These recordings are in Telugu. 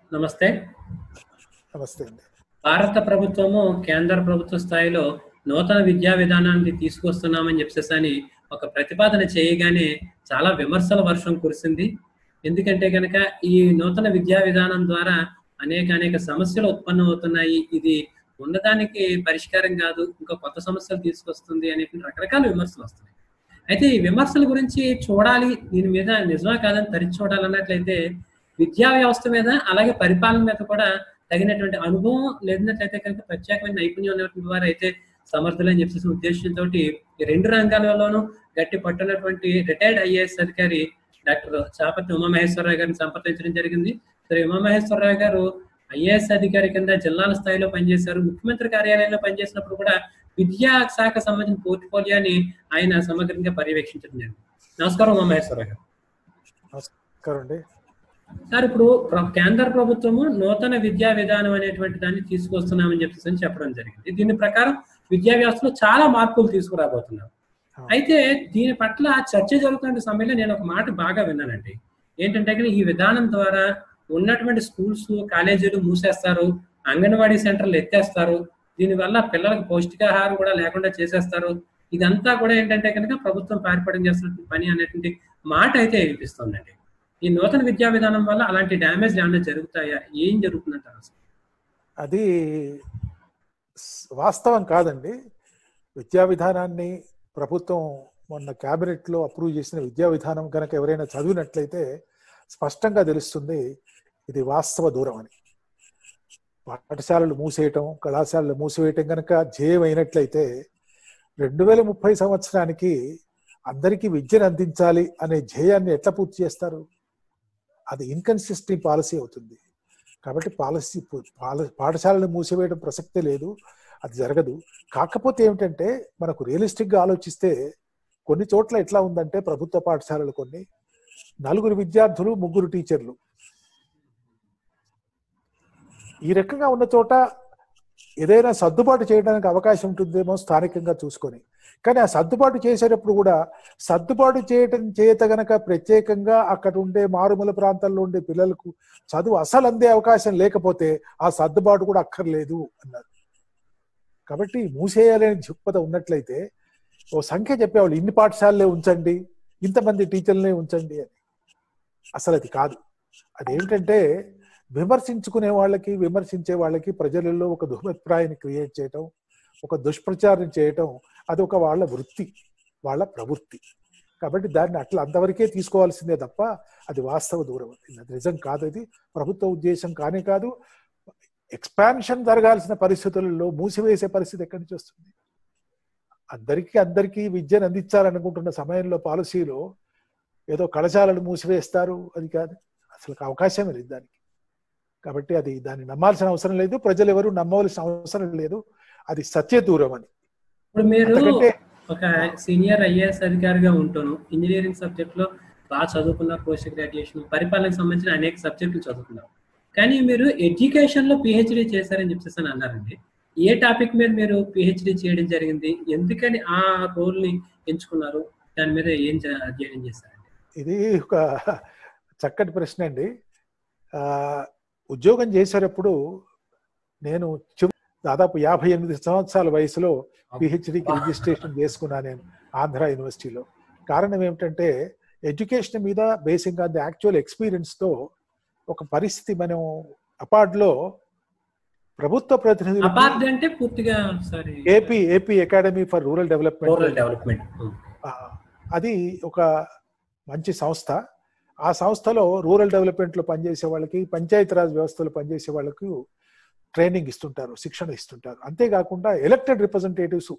నమస్తే నమస్తే అండి భారత ప్రభుత్వము కేంద్ర ప్రభుత్వ స్థాయిలో నూతన విద్యా విధానాన్ని తీసుకొస్తున్నామని చెప్పేసి అని ఒక ప్రతిపాదన చేయగానే చాలా విమర్శల వర్షం కురిసింది ఎందుకంటే కనుక ఈ నూతన విద్యా విధానం ద్వారా అనేక అనేక సమస్యలు ఉత్పన్నం అవుతున్నాయి ఇది ఉన్నదానికి పరిష్కారం కాదు ఇంకా కొత్త సమస్యలు తీసుకొస్తుంది అనేటువంటి రకరకాల విమర్శలు వస్తున్నాయి అయితే ఈ విమర్శల గురించి చూడాలి దీని మీద నిజమా కాదని తరిచి చూడాలన్నట్లయితే విద్యా వ్యవస్థ మీద అలాగే పరిపాలన మీద కూడా తగినటువంటి అనుభవం లేనట్లయితే కనుక ప్రత్యేకమైన నైపుణ్యం ఉన్నటువంటి వారు అయితే సమర్థులని చెప్పేసి ఉద్దేశంతో ఈ రెండు రంగాలలోనూ గట్టి పట్టున్నటువంటి రిటైర్డ్ ఐఏఎస్ అధికారి డాక్టర్ చాపర్తి ఉమామహేశ్వరరావు గారిని సంప్రదించడం జరిగింది సరే ఉమామహేశ్వరరావు గారు ఐఏఎస్ అధికారి కింద జిల్లాల స్థాయిలో పనిచేశారు ముఖ్యమంత్రి కార్యాలయంలో పనిచేసినప్పుడు కూడా విద్యా శాఖ సంబంధించిన పోర్ట్ఫోలియోని ఆయన సమగ్రంగా పర్యవేక్షించడం జరిగింది నమస్కారం ఉమామహేశ్వరరావు గారు నమస్కారం అండి సార్ ఇప్పుడు ప్ర- కేంద్ర ప్రభుత్వము నూతన విద్యా విధానం అనేటువంటి దాన్ని తీసుకొస్తున్నామని చెప్పేసి అని చెప్పడం జరిగింది దీని ప్రకారం విద్యా వ్యవస్థలో చాలా మార్పులు తీసుకురాబోతున్నారు అయితే దీని పట్ల చర్చ జరుగుతున్న సమయంలో నేను ఒక మాట బాగా విన్నానండి ఏంటంటే కనుక ఈ విధానం ద్వారా ఉన్నటువంటి స్కూల్స్ కాలేజీలు మూసేస్తారు అంగన్వాడీ సెంటర్లు ఎత్తేస్తారు దీనివల్ల పిల్లలకు పౌష్టికాహారం కూడా లేకుండా చేసేస్తారు ఇదంతా కూడా ఏంటంటే కనుక ప్రభుత్వం పారిపడం చేస్తున్న పని అనేటువంటి మాట అయితే వినిపిస్తుందండి ఈ నూతన విద్యా విధానం వల్ల అలాంటి డ్యామేజ్ ఏమైనా జరుగుతాయా ఏం జరుగుతుందంటారు అసలు అది స్- వాస్తవం కాదండి విద్యా విధానాన్ని ప్రభుత్వం మొన్న క్యాబినెట్ లో అప్రూవ్ చేసిన విద్యా విధానం కనుక ఎవరైనా చదివినట్లయితే స్పష్టంగా తెలుస్తుంది ఇది వాస్తవ దూరం అని పాఠశాలలు మూసేయటం కళాశాలలు మూసివేయటం కనుక ధ్యేయం అయినట్లయితే రెండు వేల ముప్పై సంవత్సరానికి అందరికీ విద్యను అందించాలి అనే ధ్యేయాన్ని ఎట్లా పూర్తి చేస్తారు అది ఇన్కన్సిస్టెంట్ పాలసీ అవుతుంది కాబట్టి పాలసీ పాల- పాఠశాలను మూసివేయడం ప్రసక్తే లేదు అది జరగదు కాకపోతే ఏమిటంటే మనకు రియలిస్టిక్ గా ఆలోచిస్తే కొన్ని చోట్ల ఎట్లా ఉందంటే ప్రభుత్వ పాఠశాలలు కొన్ని నలుగురు విద్యార్థులు ముగ్గురు టీచర్లు ఈ రకంగా ఉన్న చోట ఏదైనా సర్దుబాటు చేయడానికి అవకాశం ఉంటుందేమో స్థానికంగా చూసుకొని కానీ ఆ సర్దుబాటు చేసేటప్పుడు కూడా సర్దుబాటు చేయటం చేత గనక ప్రత్యేకంగా అక్కడ ఉండే మారుమూల ప్రాంతాల్లో ఉండే పిల్లలకు చదువు అసలు అందే అవకాశం లేకపోతే ఆ సర్దుబాటు కూడా అక్కర్లేదు అన్నారు కాబట్టి మూసేయాలనే దృక్పథ ఉన్నట్లయితే ఓ సంఖ్య చెప్పేవాళ్ళు ఇన్ని పాఠశాలలే ఉంచండి ఇంతమంది టీచర్లనే ఉంచండి అని అసలు అది కాదు అదేంటంటే విమర్శించుకునే వాళ్ళకి విమర్శించే వాళ్ళకి ప్రజలలో ఒక దురభిప్రాయాన్ని క్రియేట్ చేయటం ఒక దుష్ప్రచారం చేయటం అది ఒక వాళ్ళ వృత్తి వాళ్ళ ప్రవృత్తి కాబట్టి దాన్ని అట్లా అంతవరకే తీసుకోవాల్సిందే తప్ప అది వాస్తవ దూరం అది నిజం కాదు అది ప్రభుత్వ ఉద్దేశం కానే కాదు ఎక్స్పాన్షన్ జరగాల్సిన పరిస్థితులలో మూసివేసే పరిస్థితి ఎక్కడి నుంచి వస్తుంది అందరికీ అందరికీ విద్యను అందించాలనుకుంటున్న సమయంలో పాలసీలో ఏదో కళశాలలు మూసివేస్తారు అది కాదు అసలు అవకాశమే లేదు దానికి కాబట్టి అది దాన్ని నమ్మాల్సిన అవసరం లేదు ప్రజలు ఎవరు నమ్మవలసిన అవసరం లేదు అది సత్య దూరం అని ఇప్పుడు మీరు అంతకంటే ఒక సీనియర్ ఐఏఎస్ అధికారిగా ఉంటాను ఇంజనీరింగ్ సబ్జెక్ట్ లో బాగా చదువుకున్నారు పోస్ట్ గ్రాడ్యుయేషన్ పరిపాలనకు సంబంధించిన అనేక సబ్జెక్టులు చదువుకున్నారు కానీ మీరు ఎడ్యుకేషన్ లో పిహెచ్డి చేశారని చెప్పేసి అని అన్నారండి ఏ టాపిక్ మీద మీరు పిహెచ్డి చేయడం జరిగింది ఎందుకని ఆ రోల్ ని ఎంచుకున్నారు దాని మీద ఏం చే- అధ్యయనం చేశారండి ఇది ఒక చక్కటి ప్రశ్న అండి ఆ, ఉద్యోగం చేసేటప్పుడు నేను చివ- దాదాపు యాభై ఎనిమిది సంవత్సరాల వయసులో పిహెచ్డికి రిజిస్ట్రేషన్ చేసుకున్నా నేను ఆంధ్ర యూనివర్సిటీలో కారణం ఏమిటంటే ఎడ్యుకేషన్ మీద basing on the actual experience తో ఒక పరిస్థితి మనం అపార్డ్లో ప్రభుత్వ ప్రతినిధులు అపార్ట్ అంటే పూర్తిగా sorry AP AP academy for rural development rural development ఆ, అది ఒక మంచి సంస్థ ఆ సంస్థలో రూరల్ డెవలప్మెంట్ లో పనిచేసే వాళ్ళకి పంచాయతీరాజ్ వ్యవస్థలో పనిచేసే వాళ్ళకు ట్రైనింగ్ ఇస్తుంటారు శిక్షణ ఇస్తుంటారు అంతేకాకుండా ఎలక్టెడ్ రిప్రజెంటేటివ్స్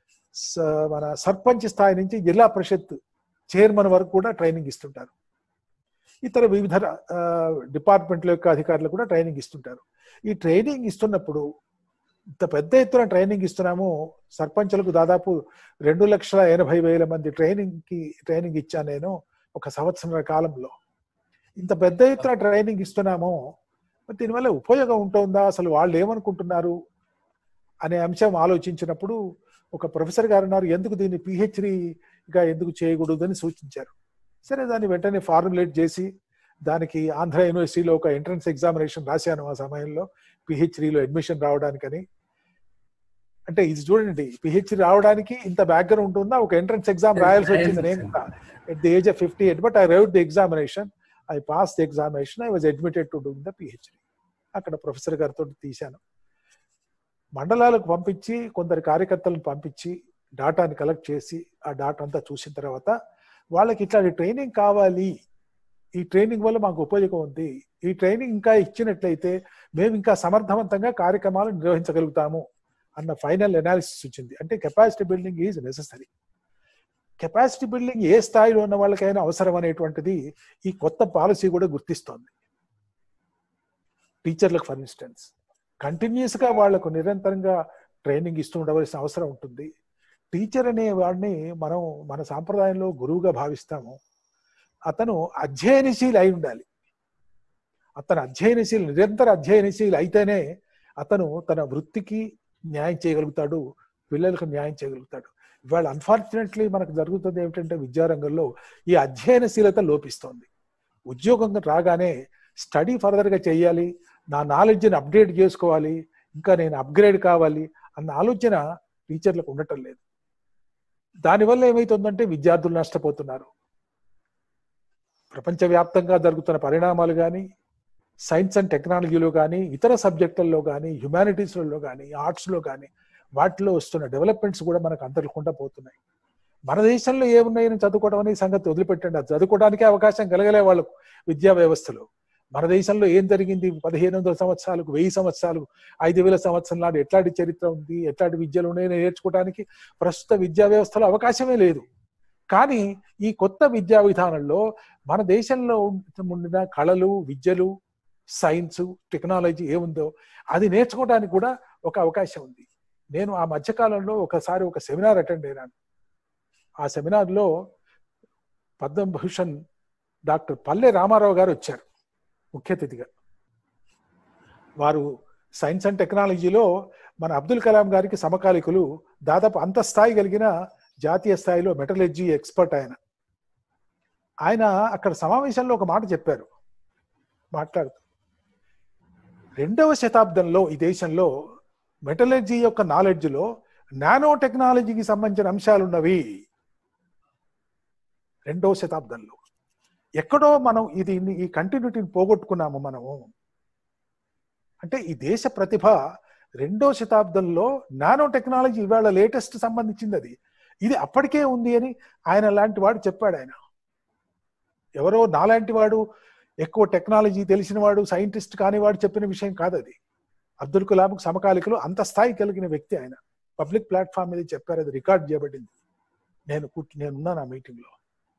మన సర్పంచ్ స్థాయి నుంచి జిల్లా పరిషత్ చైర్మన్ వరకు కూడా ట్రైనింగ్ ఇస్తుంటారు ఇతర వివిధ ఆ, డిపార్ట్మెంట్ల యొక్క అధికారులు కూడా ట్రైనింగ్ ఇస్తుంటారు ఈ ట్రైనింగ్ ఇస్తున్నప్పుడు ఇంత పెద్ద ఎత్తున ట్రైనింగ్ ఇస్తున్నాము సర్పంచులకు దాదాపు రెండు లక్షల ఎనభై వేల మంది ట్రైనింగ్ కి ట్రైనింగ్ ఇచ్చాను నేను ఒక సంవత్సరాల కాలంలో ఇంత పెద్ద ఎత్తున ట్రైనింగ్ ఇస్తున్నాము మరి దీనివల్ల ఉపయోగం ఉంటుందా అసలు వాళ్ళు ఏమనుకుంటున్నారు అనే అంశం ఆలోచించినప్పుడు ఒక ప్రొఫెసర్ గారు అన్నారు ఎందుకు దీన్ని పిహెచ్డిగా ఎందుకు చేయకూడదు అని సూచించారు సరే దాన్ని వెంటనే ఫార్ములేట్ చేసి దానికి ఆంధ్ర యూనివర్సిటీలో ఒక ఎంట్రన్స్ ఎగ్జామినేషన్ రాశాను ఆ సమయంలో పిహెచ్డిలో అడ్మిషన్ రావడానికని అంటే ఇది చూడండి పిహెచ్డి రావడానికి ఇంత బ్యాక్గ్రౌండ్ ఉందా ఒక ఎంట్రన్స్ ఎగ్జామ్ రాయాల్సి వచ్చింది నేను at the age of fifty eight but I write the examination I pass the examination I was admitted to do the PhD అక్కడ ప్రొఫెసర్ గారితో తీశాను మండలాలకు పంపించి కొందరు కార్యకర్తలను పంపించి డాటాని కలెక్ట్ చేసి ఆ డాటా అంతా చూసిన తర్వాత వాళ్ళకి ఇట్లాంటి ట్రైనింగ్ కావాలి ఈ ట్రైనింగ్ వల్ల మాకు ఉపయోగం ఉంది ఈ ట్రైనింగ్ ఇంకా ఇచ్చినట్లయితే మేము ఇంకా సమర్థవంతంగా కార్యక్రమాలు నిర్వహించగలుగుతాము అన్న ఫైనల్ అనాలిసిస్ వచ్చింది అంటే capacity building is necessary capacity building ఏ స్థాయిలో ఉన్న వాళ్ళకైనా అవసరం అనేటువంటిది ఈ కొత్త పాలసీ కూడా గుర్తిస్తోంది టీచర్లకు ఫర్ ఇన్స్టెన్స్ కంటిన్యూస్ గా వాళ్లకు నిరంతరంగా ట్రైనింగ్ ఇస్తూ ఉండవలసిన అవసరం ఉంటుంది టీచర్ అనే వాడిని మనం మన సాంప్రదాయంలో గురువుగా భావిస్తాము అతను అధ్యయనశీలి అయి ఉండాలి అతను అధ్యయనశీలి నిరంతర అధ్యయనశీలి అయితేనే అతను తన వృత్తికి న్యాయం చేయగలుగుతాడు పిల్లలకు న్యాయం చేయగలుగుతాడు ఇవాళ అన్ఫార్చునేట్లీ మనకు జరుగుతుంది ఏమిటంటే విద్యారంగంలో ఈ అధ్యయనశీలత లోపిస్తోంది ఉద్యోగం రాగానే స్టడీ ఫర్దర్ గా చేయాలి నా నాలెడ్జ్ని అప్డేట్ చేసుకోవాలి ఇంకా నేను అప్గ్రేడ్ కావాలి అన్న ఆలోచన టీచర్లకు ఉండటం లేదు దానివల్ల ఏమైతుందంటే విద్యార్థులు నష్టపోతున్నారు ప్రపంచవ్యాప్తంగా జరుగుతున్న పరిణామాలు కానీ సైన్స్ అండ్ టెక్నాలజీలో కానీ ఇతర సబ్జెక్టుల్లో కానీ హ్యుమానిటీస్లలో కానీ ఆర్ట్స్లో కానీ వాటిలో వస్తున్న డెవలప్మెంట్స్ కూడా మనకు అంతకుండా పోతున్నాయి మన దేశంలో ఏమున్నాయని చదువుకోవడం అనే సంగతి వదిలిపెట్టండి అది చదువుకోవడానికే అవకాశం కలగలే వాళ్ళకు విద్యా వ్యవస్థలో మన దేశంలో ఏం జరిగింది పదిహేను వందల సంవత్సరాలకు వెయ్యి సంవత్సరాలు ఐదు వేల సంవత్సరం నాడు ఎట్లాంటి చరిత్ర ఉంది ఎట్లాంటి విద్యలు ఉన్నాయని నేర్చుకోవడానికి ప్రస్తుత విద్యా వ్యవస్థలో అవకాశమే లేదు కానీ ఈ కొత్త విద్యా విధానంలో మన దేశంలో ఉండిన కళలు విద్యలు సైన్స్ టెక్నాలజీ ఏముందో అది నేర్చుకోవడానికి కూడా ఒక అవకాశం ఉంది నేను ఆ మధ్యకాలంలో ఒకసారి ఒక సెమినార్ అటెండ్ అయినాను ఆ సెమినార్లో పద్మభూషణ్ డాక్టర్ పల్లె రామారావు గారు వచ్చారు ముఖ్య అతిథిగా వారు సైన్స్ అండ్ టెక్నాలజీలో మన అబ్దుల్ కలాం గారికి సమకాలికులు దాదాపు అంత స్థాయి కలిగిన జాతీయ స్థాయిలో మెటలర్జీ ఎక్స్పర్ట్ ఆయన ఆయన అక్కడ సమావేశంలో ఒక మాట చెప్పారు మాట్లాడుతూ రెండవ శతాబ్దంలో ఈ దేశంలో మెటలర్జీ యొక్క నాలెడ్జ్లో నానో టెక్నాలజీకి సంబంధించిన అంశాలు ఉన్నవి రెండవ శతాబ్దంలో ఎక్కడో మనం ఇది ఈ కంటిన్యూటీని పోగొట్టుకున్నాము మనము అంటే ఈ దేశ ప్రతిభ రెండో శతాబ్దంలో నానో టెక్నాలజీ ఇవాళ లేటెస్ట్ సంబంధించింది అది ఇది అప్పటికే ఉంది అని ఆయన లాంటి వాడు చెప్పాడు ఆయన ఎవరో నాలాంటి వాడు ఎక్కువ టెక్నాలజీ తెలిసిన వాడు సైంటిస్ట్ కానివాడు చెప్పిన విషయం కాదు అది అబ్దుల్ కలాంకు సమకాలికలు అంత స్థాయి కలిగిన వ్యక్తి ఆయన పబ్లిక్ ప్లాట్ఫామ్ మీద చెప్పారు అది రికార్డ్ చేయబడింది నేను నేను ఉన్నాను ఆ మీటింగ్లో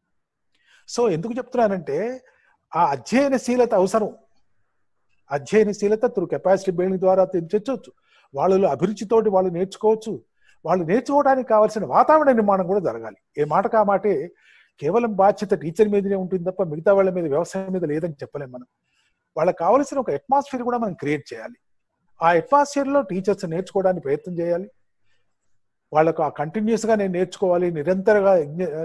సో ఎందుకు చెప్తున్నానంటే ఆ అధ్యయనశీలత అవసరం అధ్యయనశీలత త్రూ కెపాసిటీ బిల్డింగ్ ద్వారా తెచ్చొచ్చు వాళ్ళలో అభిరుచితోటి వాళ్ళు నేర్చుకోవచ్చు వాళ్ళు నేర్చుకోవడానికి కావాల్సిన వాతావరణ నిర్మాణం కూడా జరగాలి ఏ మాటకు ఆ మాటే కేవలం బాధ్యత టీచర్ మీదనే ఉంటుంది తప్ప మిగతా వాళ్ళ మీద వ్యవసాయం మీద లేదని చెప్పలేం మనం వాళ్ళకి కావాల్సిన ఒక అట్మాస్ఫియర్ కూడా మనం క్రియేట్ చేయాలి ఆ అట్మాస్ఫియర్ లో టీచర్స్ నేర్చుకోవడానికి ప్రయత్నం చేయాలి వాళ్ళకు ఆ కంటిన్యూస్ గా నేను నేర్చుకోవాలి నిరంతరంగా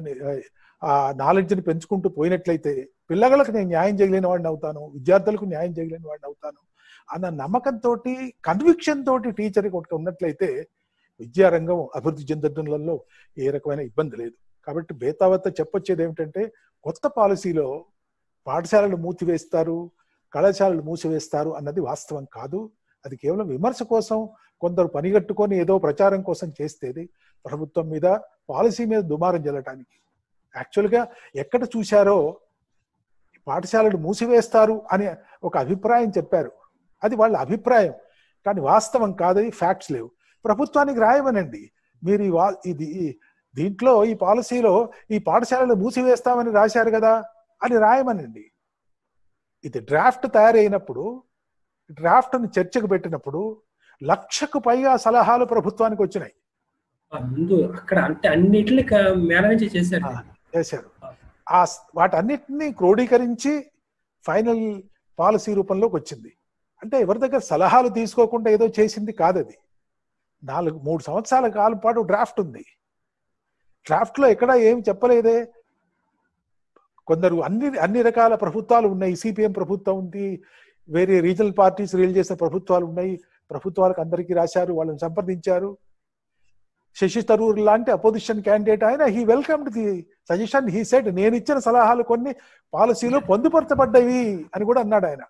ఆ నాలెడ్జ్ని పెంచుకుంటూ పోయినట్లయితే పిల్లలకు నేను న్యాయం చేయలేని వాడిని అవుతాను విద్యార్థులకు న్యాయం చేయలేని వాడిని అవుతాను అన్న నమ్మకంతో కన్విక్షన్ తోటి టీచర్ ఉన్నట్లయితే విద్యారంగం అభివృద్ధి చెందడంలో ఏ రకమైన ఇబ్బంది లేదు కాబట్టి బేతావత చెప్పొచ్చేది ఏమిటంటే కొత్త పాలసీలో పాఠశాలలు మూసివేస్తారు కళాశాలలు మూసివేస్తారు అన్నది వాస్తవం కాదు అది కేవలం విమర్శ కోసం కొందరు పనిగట్టుకొని ఏదో ప్రచారం కోసం చేస్తేది ప్రభుత్వం మీద పాలసీ మీద దుమారం జల్లటానికి యాక్చువల్గా ఎక్కడ చూశారో పాఠశాలలు మూసివేస్తారు అనే ఒక అభిప్రాయం చెప్పారు అది వాళ్ళ అభిప్రాయం కానీ వాస్తవం కాదని ఫ్యాక్ట్స్ లేవు ప్రభుత్వానికి రాయమనండి మీరు ఈ వా ఇది దీంట్లో ఈ పాలసీలో ఈ పాఠశాలలు మూసివేస్తామని రాశారు కదా అని రాయమనండి ఇది డ్రాఫ్ట్ తయారైనప్పుడు డ్రాఫ్ట్ని చర్చకు పెట్టినప్పుడు లక్షకు పైగా సలహాలు ప్రభుత్వానికి వచ్చినాయి ముందు అక్కడ అంటే అన్నిటిని మేడ నుంచి చేశారు చేశారు ఆ వాటన్నిటిని క్రోడీకరించి ఫైనల్ పాలసీ రూపంలోకి వచ్చింది అంటే ఎవరి దగ్గర సలహాలు తీసుకోకుండా ఏదో చేసింది కాదు అది నాలుగు మూడు సంవత్సరాల కాలం పాటు డ్రాఫ్ట్ ఉంది డ్రాఫ్ట్ లో ఎక్కడ ఏం చెప్పలేదే కొందరు అన్ని అన్ని రకాల ప్రభుత్వాలు ఉన్నాయి సిపిఎం ప్రభుత్వం ఉంది వేరే రీజనల్ పార్టీస్ రీల్ చేసిన ప్రభుత్వాలు ఉన్నాయి ప్రభుత్వాలకు అందరికీ రాశారు వాళ్ళని సంప్రదించారు శశి తరూర్ లాంటి అపోజిషన్ క్యాండిడేట్ ఆయన he welcomed the suggestion he said నేను ఇచ్చిన సలహాలు కొన్ని పాలసీలో పొందుపరచబడ్డవి అని కూడా అన్నాడు ఆయన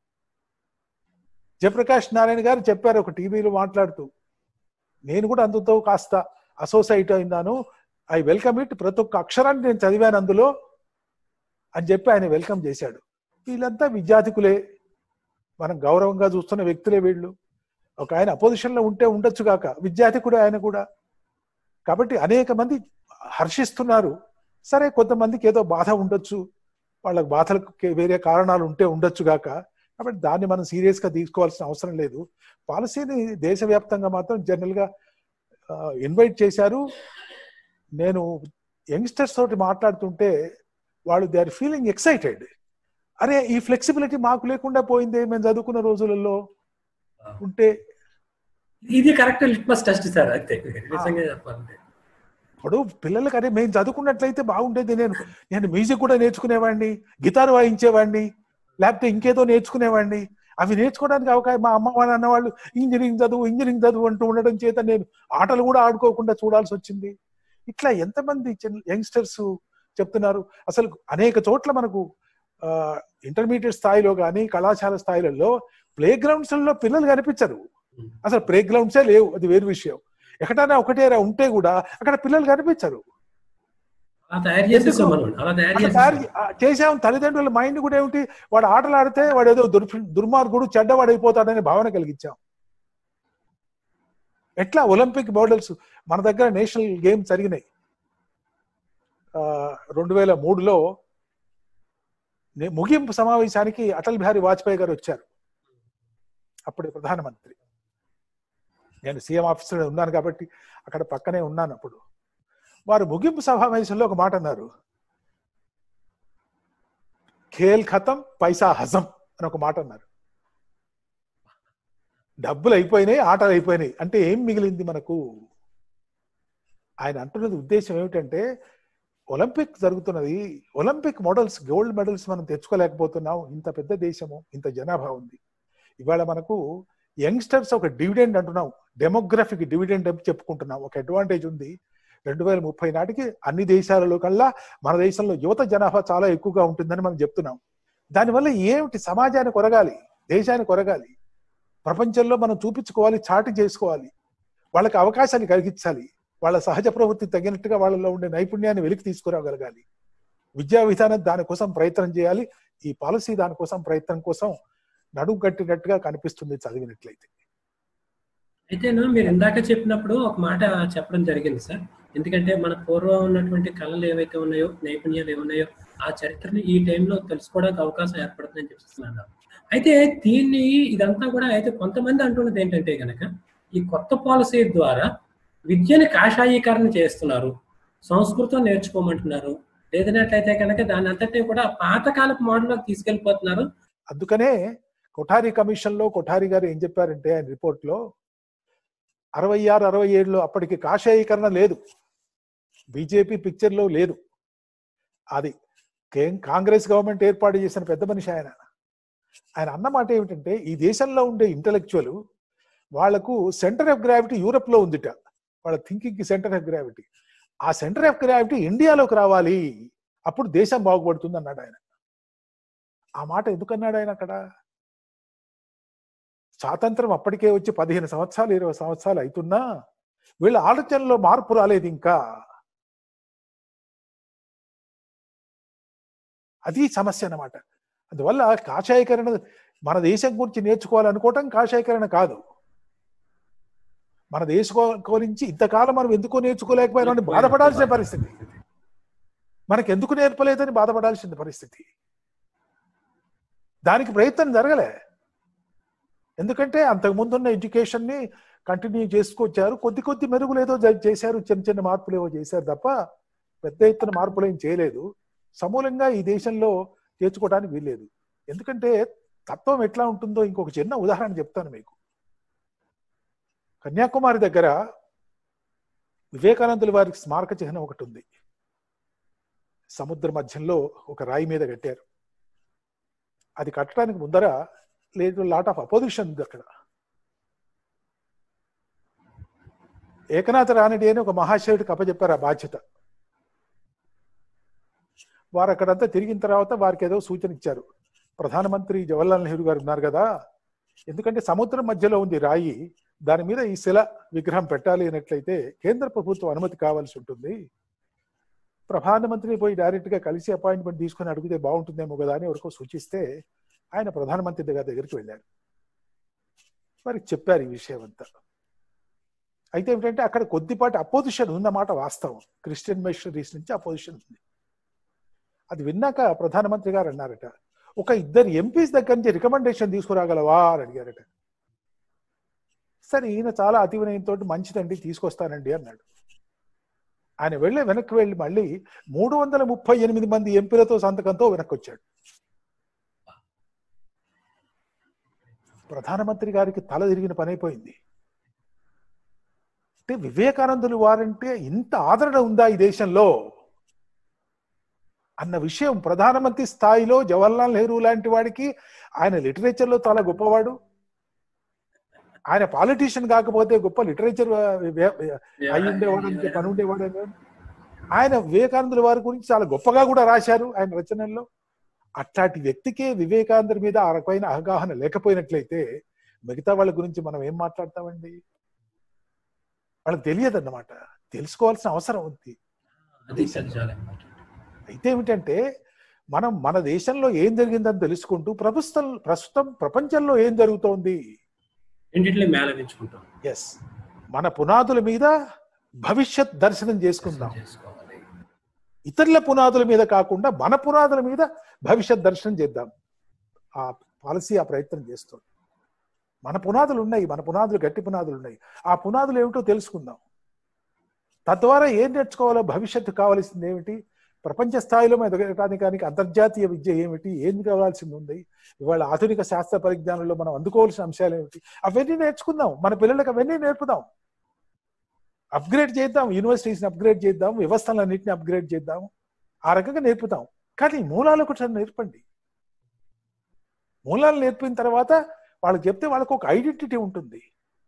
జయప్రకాష్ నారాయణ గారు చెప్పారు ఒక టీవీలో మాట్లాడుతూ నేను కూడా అందుతో కాస్త అసోసియేట్ అయినాను ఐ వెల్కమ్ ఇట్ ప్రతి ఒక్క అక్షరాన్ని నేను చదివాను అందులో అని చెప్పి ఆయన వెల్కమ్ చేశాడు వీళ్ళంతా విద్యార్థికులే మనం గౌరవంగా చూస్తున్న వ్యక్తులే వీళ్ళు ఒక ఆయన అపోజిషన్ లో ఉంటే ఉండొచ్చు కాక విద్యార్థికుడే ఆయన కూడా కాబట్టి అనేక మంది హర్షిస్తున్నారు సరే కొంతమందికి ఏదో బాధ ఉండొచ్చు వాళ్ళకి బాధలకు వేరే కారణాలు ఉంటే ఉండొచ్చు గాక కాబట్టి దాన్ని మనం సీరియస్ గా తీసుకోవాల్సిన అవసరం లేదు పాలసీని దేశవ్యాప్తంగా మాత్రం జనరల్ గా ఇన్వైట్ చేశారు నేను యంగ్స్టర్స్ తోటి మాట్లాడుతుంటే వాళ్ళు దే ఆర్ ఫీలింగ్ ఎక్సైటెడ్ అరే ఈ ఫ్లెక్సిబిలిటీ మాకు లేకుండా పోయిందే మేము చదువుకున్న రోజులలో ఉంటే ఇది కరెక్ట్ లిట్మస్ టెస్ట్ సార్ అయితే నిజంగా చెప్పాలంటే ఇప్పుడు పిల్లలకి అరే మేము చదువుకున్నట్లయితే బాగుండేది నేను నేను మ్యూజిక్ కూడా నేర్చుకునేవాడిని గిటార్ వాయించేవాడిని లేకపోతే ఇంకేదో నేర్చుకునేవాడిని అవి నేర్చుకోవడానికి అవకాశం మా అమ్మ వాళ్ళు అన్నవాళ్ళు ఇంజనీరింగ్ చదువు ఇంజనీరింగ్ చదువు అంటూ ఉండడం చేత నేను ఆటలు కూడా ఆడుకోకుండా చూడాల్సి వచ్చింది ఇట్లా ఎంతమంది యంగ్స్టర్స్ చెప్తున్నారు అసలు అనేక చోట్ల మనకు ఇంటర్మీడియట్ స్థాయిలో కానీ కళాశాల స్థాయిలలో ప్లే గ్రౌండ్స్ లో పిల్లలు కనిపించరు అసలు ప్లే గ్రౌండ్సే లేవు అది వేరు విషయం ఎక్కడైనా ఒకటే ఉంటే కూడా అక్కడ పిల్లలు కనిపించరు అలా తయారు చేసేసాం మనం అలా తయారు అట్లా చేసేసాం తయారు చే- ఆ, చేసాం తల్లిదండ్రుల మైండ్ కూడా ఏమిటి వాడు ఆటలు ఆడితే వాడు ఏదో దుర్ దుర్మార్గుడు చెడ్డవాడు అయిపోతాడనే భావన కలిగించాం ఎట్లా ఒలింపిక్ మోడల్స్ మన దగ్గర నేషనల్ గేమ్స్ జరిగినాయి ఆ, రెండు వేల మూడులో నే- ముగింపు సమావేశానికి అటల్ బిహారీ వాజ్పేయి గారు వచ్చారు అప్పుడు ప్రధానమంత్రి నేను సీఎం ఆఫీసర్ ఉన్నాను కాబట్టి అక్కడ పక్కనే ఉన్నాను అప్పుడు వారు ముగింపు సమావేశంలో ఒక మాట అన్నారు ఖేల్ ఖతం పైసా హజం అని ఒక మాట అన్నారు డబ్బులు అయిపోయినాయి ఆటలు అయిపోయినాయి అంటే ఏం మిగిలింది మనకు ఆయన అంటున్నది ఉద్దేశం ఏమిటంటే ఒలింపిక్ జరుగుతున్నది ఒలింపిక్ మోడల్స్ గోల్డ్ మెడల్స్ మనం తెచ్చుకోలేకపోతున్నాం ఇంత పెద్ద దేశము ఇంత జనాభా ఉంది ఇవాళ మనకు యంగ్స్టర్స్ ఒక డివిడెండ్ అంటున్నాం డెమోగ్రఫిక్ డివిడెండ్ అని చెప్పుకుంటున్నాం ఒక అడ్వాంటేజ్ ఉంది రెండు వేల ముప్పై నాటికి అన్ని దేశాలలో కల్లా మన దేశంలో యువత జనాభా చాలా ఎక్కువగా ఉంటుందని మనం చెప్తున్నాం దానివల్ల ఏమిటి సమాజాన్ని కొరగాలి దేశాన్ని కొరగాలి ప్రపంచంలో మనం చూపించుకోవాలి చాటి చేసుకోవాలి వాళ్ళకి అవకాశాన్ని కలిగించాలి వాళ్ళ సహజ ప్రవృత్తి తగినట్టుగా వాళ్ళలో ఉండే నైపుణ్యాన్ని వెలికి తీసుకురాగలగాలి విద్యా విధానం దానికోసం ప్రయత్నం చేయాలి ఈ పాలసీ దానికోసం ప్రయత్నం కోసం నడుము కట్టినట్టుగా కనిపిస్తుంది చదివినట్లయితే అయితేను మీరు ఇందాక చెప్పినప్పుడు ఒక మాట చెప్పడం జరిగింది సార్ ఎందుకంటే మన పూర్వం ఉన్నటువంటి కళలు ఏవైతే ఉన్నాయో నైపుణ్యాలు ఏమున్నాయో ఆ చరిత్రని ఈ టైంలో తెలుసుకోవడానికి అవకాశం ఏర్పడుతుందని చెప్పిస్తున్నాను అయితే దీన్ని ఇదంతా కూడా అయితే కొంతమంది అంటున్నది ఏంటంటే గనక ఈ కొత్త పాలసీ ద్వారా విద్యని కాషాయీకరణ చేస్తున్నారు సంస్కృతం నేర్చుకోమంటున్నారు లేదన్నట్లయితే కనుక దాని అంతటినీ కూడా పాతకాలపు మోడల్లోకి తీసుకెళ్లిపోతున్నారు అందుకనే కొఠారి కమిషన్ లో కొఠారి గారు ఏం చెప్పారంటే ఆయన రిపోర్ట్ లో అరవై ఆరు అరవై ఏడులో అప్పటికి కాషాయీకరణ లేదు బీజేపీ పిక్చర్ లో లేదు అది కేం- కాంగ్రెస్ గవర్నమెంట్ ఏర్పాటు చేసిన పెద్ద మనిషి ఆయన ఆయన అన్నమాట ఏమిటంటే ఈ దేశంలో ఉండే ఇంటలెక్చువల్ వాళ్లకు సెంటర్ ఆఫ్ గ్రావిటీ యూరప్ లో ఉందిట వాళ్ళ థింకింగ్ కి సెంటర్ ఆఫ్ గ్రావిటీ ఆ సెంటర్ ఆఫ్ గ్రావిటీ ఇండియాలోకి రావాలి అప్పుడు దేశం బాగుపడుతుంది అన్నాడు ఆయన ఆ మాట ఎందుకన్నాడు ఆయన అక్కడ స్వాతంత్రం అప్పటికే వచ్చి పదిహేను సంవత్సరాలు ఇరవై సంవత్సరాలు అవుతున్నా వీళ్ళ ఆలోచనలో మార్పు రాలేదు ఇంకా అది సమస్య అన్నమాట అందువల్ల కాషాయకరణ మన దేశం గురించి నేర్చుకోవాలనుకోవటం కాషాయకరణ కాదు మన దేశం గురించి ఇంతకాలం మనం ఎందుకో నేర్చుకోలేకపోయినా బాధపడాల్సిన పరిస్థితి మనకి ఎందుకు నేర్పలేదని బాధపడాల్సిన పరిస్థితి దానికి ప్రయత్నం జరగలే ఎందుకంటే అంతకుముందు ఉన్న ఎడ్యుకేషన్ ని కంటిన్యూ చేసుకొచ్చారు కొద్ది కొద్ది మెరుగులు ఏదో జ- చేశారు చిన్న చిన్న మార్పులు ఏవో చేశారు తప్ప పెద్ద ఎత్తున మార్పులు ఏం చేయలేదు సమూలంగా ఈ దేశంలో చేర్చుకోవడానికి వీల్లేదు ఎందుకంటే తత్వం ఎట్లా ఉంటుందో ఇంకొక చిన్న ఉదాహరణ చెప్తాను మీకు కన్యాకుమారి దగ్గర వివేకానందుల వారికి స్మారక చిహ్నం ఒకటి ఉంది సముద్ర మధ్యంలో ఒక రాయి మీద కట్టారు అది కట్టడానికి ముందర లేదు లాట్ ఆఫ్ అపోజిషన్ ఉంది అక్కడ ఏకనాథ రానడి అని ఒక మహాశయుడికి అప్పచెప్పారు ఆ బాధ్యత వారు అక్కడంతా తిరిగిన తర్వాత వారికి ఏదో సూచన ఇచ్చారు ప్రధానమంత్రి జవహర్లాల్ నెహ్రూ గారు ఉన్నారు కదా ఎందుకంటే సముద్రం మధ్యలో ఉంది రాయి దాని మీద ఈ శిల విగ్రహం పెట్టాలి అన్నట్లయితే కేంద్ర ప్రభుత్వం అనుమతి కావాల్సి ఉంటుంది ప్రధానమంత్రి పోయి డైరెక్ట్ గా కలిసి అపాయింట్మెంట్ తీసుకుని అడిగితే బాగుంటుందేమో కదా అని ఎవరికో సూచిస్తే ఆయన ప్రధానమంత్రి దగ్గర దగ్గరికి వెళ్ళారు మరి చెప్పారు ఈ విషయం అంతా అయితే ఏమిటంటే అక్కడ కొద్దిపాటి అపోజిషన్ ఉన్నమాట వాస్తవం క్రిస్టియన్ మిషనరీస్ నుంచి అపోజిషన్ ఉంది అది విన్నాక ప్రధానమంత్రి గారు అన్నారట ఒక ఇద్దరు ఎంపీస్ దగ్గర నుంచి రికమెండేషన్ తీసుకురాగలవా అని అడిగారట సరే ఈయన చాలా అతి వినయంతో మంచిదండి తీసుకొస్తానండి అన్నాడు ఆయన వెళ్ళి వెనక్కి వెళ్ళి మళ్ళీ మూడు వందల ముప్పై ఎనిమిది మంది ఎంపీలతో సంతకంతో వెనక్కి వచ్చాడు ప్రధానమంత్రి గారికి తల తిరిగిన పని అయిపోయింది అంటే వివేకానందులు వారంటే ఇంత ఆదరణ ఉందా ఈ దేశంలో అన్న విషయం ప్రధానమంత్రి స్థాయిలో జవహర్లాల్ నెహ్రూ లాంటి వాడికి ఆయన లిటరేచర్ లో చాలా గొప్పవాడు ఆయన పాలిటీషియన్ కాకపోతే గొప్ప లిటరేచర్ అయి ఉండేవాడు అంటే పని ఉండేవాడు అని. ఆయన వివేకానందుల వారి గురించి చాలా గొప్పగా కూడా రాశారు ఆయన రచనల్లో అట్లాంటి వ్యక్తికే వివేకానందుల మీద ఆ రకమైన అవగాహన లేకపోయినట్లయితే మిగతా వాళ్ళ గురించి మనం ఏం మాట్లాడతామండి వాళ్ళకి తెలియదు అన్నమాట తెలుసుకోవాల్సిన అవసరం ఉంది అది చాలా important. అయితే ఏమిటంటే మనం మన దేశంలో ఏం జరిగిందని తెలుసుకుంటూ ప్రభుత్వం ప్రస్తుతం ప్రపంచంలో ఏం జరుగుతోంది రెండిట్లో మేళవించుకుంటాం ఎస్ మన పునాదుల మీద భవిష్యత్ దర్శనం చేసుకుందాం చేసుకోవాలి ఇతరుల పునాదుల మీద కాకుండా మన పునాదుల మీద భవిష్యత్ దర్శనం చేద్దాం ఆ పాలసీ ఆ ప్రయత్నం చేస్తుంది మన పునాదులు ఉన్నాయి మన పునాదులు గట్టి పునాదులు ఉన్నాయి ఆ పునాదులు ఏమిటో తెలుసుకుందాం తద్వారా ఏం నేర్చుకోవాలో భవిష్యత్తు కావాల్సింది ఏమిటి ప్రపంచ స్థాయిలో మనం ఎదగటానికి అంతర్జాతీయ విద్య ఏమిటి ఏం కావాల్సింది ఉంది ఇవాళ ఆధునిక శాస్త్ర పరిజ్ఞానంలో మనం అందుకోవాల్సిన అంశాలు ఏమిటి అవన్నీ నేర్చుకుందాం మన పిల్లలకు అవన్నీ నేర్పుదాం అప్గ్రేడ్ చేద్దాం యూనివర్సిటీస్ అప్గ్రేడ్ చేద్దాం వ్యవస్థలన్నింటిని అప్గ్రేడ్ చేద్దాం ఆ రకంగా నేర్పుతాం కానీ మూలాలు ఒకటి నేర్పండి మూలాలు నేర్పిన తర్వాత వాళ్ళకి చెప్తే వాళ్ళకు ఒక ఐడెంటిటీ ఉంటుంది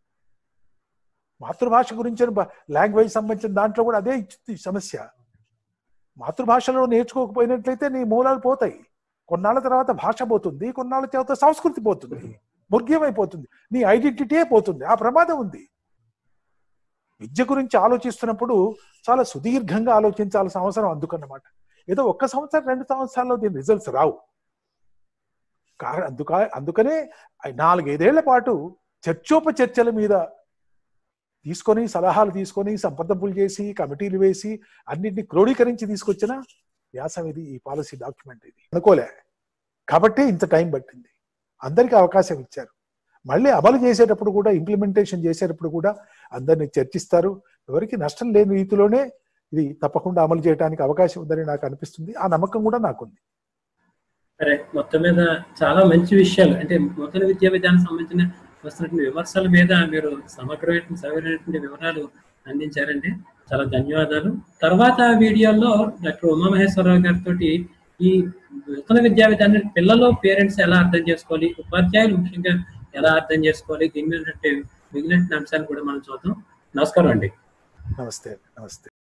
మాతృభాష గురించిన లాంగ్వేజ్ సంబంధించిన దాంట్లో కూడా అదే ఇచ్చింది సమస్య మాతృభాషలో నేర్చుకోకపోయినట్లయితే నీ మూలాలు పోతాయి కొన్నాళ్ళ తర్వాత భాష పోతుంది కొన్నాళ్ళ తర్వాత సంస్కృతి పోతుంది ముర్గ్యమైపోతుంది నీ ఐడెంటిటీయే పోతుంది ఆ ప్రమాదం ఉంది విద్య గురించి ఆలోచిస్తున్నప్పుడు చాలా సుదీర్ఘంగా ఆలోచించాల్సిన అవసరం అందుకన్నమాట ఏదో ఒక్క సంవత్సరం రెండు సంవత్సరాల్లో దీని రిజల్ట్స్ రావు కారణం అందుక అందుకనే నాలుగైదేళ్ల పాటు చర్చోపచర్చల మీద తీసుకొని సలహాలు తీసుకొని సంప్రదింపులు చేసి కమిటీలు వేసి అన్నింటినీ క్రోడీకరించి తీసుకొచ్చిన వ్యాసం ఇది ఈ పాలసీ డాక్యుమెంట్ ఇది అనుకోలే కాబట్టి ఇంత టైం పట్టింది అందరికీ అవకాశం ఇచ్చారు మళ్ళీ అమలు చేసేటప్పుడు కూడా ఇంప్లిమెంటేషన్ చేసేటప్పుడు కూడా అందరినీ చర్చిస్తారు ఎవరికి నష్టం లేని రీతిలోనే ఇది తప్పకుండా అమలు చేయడానికి అవకాశం ఉందని నాకు అనిపిస్తుంది ఆ నమ్మకం కూడా నాకుంది సరే మొత్తం మీద చాలా మంచి విషయాలు అంటే నూతన విద్యా విధానం సంబంధించిన వస్తున్నటువంటి విమర్శల మీద మీరు సమగ్రమైన సరైనటువంటి వివరాలు అందించారండి చాలా ధన్యవాదాలు తర్వాత వీడియోలో డాక్టర్ ఉమామహేశ్వరరావు గారితో ఈ నూతన విద్యా విధానాన్ని పిల్లలు పేరెంట్స్ ఎలా అర్థం చేసుకోవాలి ఉపాధ్యాయులు ముఖ్యంగా ఎలా అర్థం చేసుకోవాలి దీని మీద మిగిలిన అంశాలు కూడా మనం చూద్దాం నమస్కారం అండి నమస్తే నమస్తే